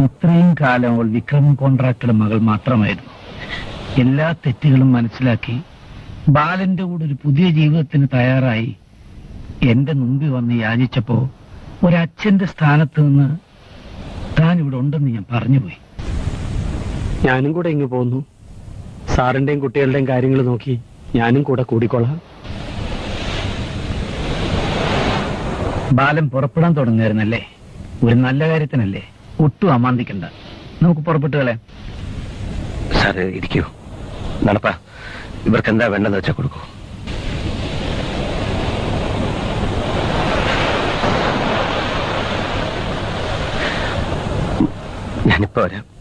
ഇത്രയും കാലം അവൾ വിക്രമൻ കോൺട്രാക്ടറുടെ മകൾ മാത്രമായിരുന്നു എല്ലാ തെറ്റുകളും മനസ്സിലാക്കി ബാലന്റെ കൂടെ ഒരു പുതിയ ജീവിതത്തിന് തയ്യാറായി എന്റെ മുമ്പിൽ വന്ന് യാചിച്ചപ്പോ ഒരച്ഛന്റെ സ്ഥാനത്ത് നിന്ന് താൻ ഇവിടെ ഉണ്ടെന്ന് ഞാൻ പറഞ്ഞുപോയി ഞാനും കൂടെ ഇങ്ങ് പോന്നു സാറിന്റെയും കുട്ടികളുടെയും കാര്യങ്ങൾ നോക്കി ഞാനും കൂടെ കൂടിക്കൊള്ളാം ബാലൻ പുറപ്പെടാൻ തുടങ്ങുമായിരുന്നല്ലേ ഒരു നല്ല കാര്യത്തിനല്ലേ ഒട്ടും അമാന്തിക്കണ്ട നമുക്ക് പുറപ്പെട്ടു കളയാം സാറ് ഇരിക്കൂ നടപ്പ ഇവർക്ക് എന്താ വേണ്ടെന്ന് വെച്ചാൽ കൊടുക്കൂ ഞാനിപ്പോ വരാം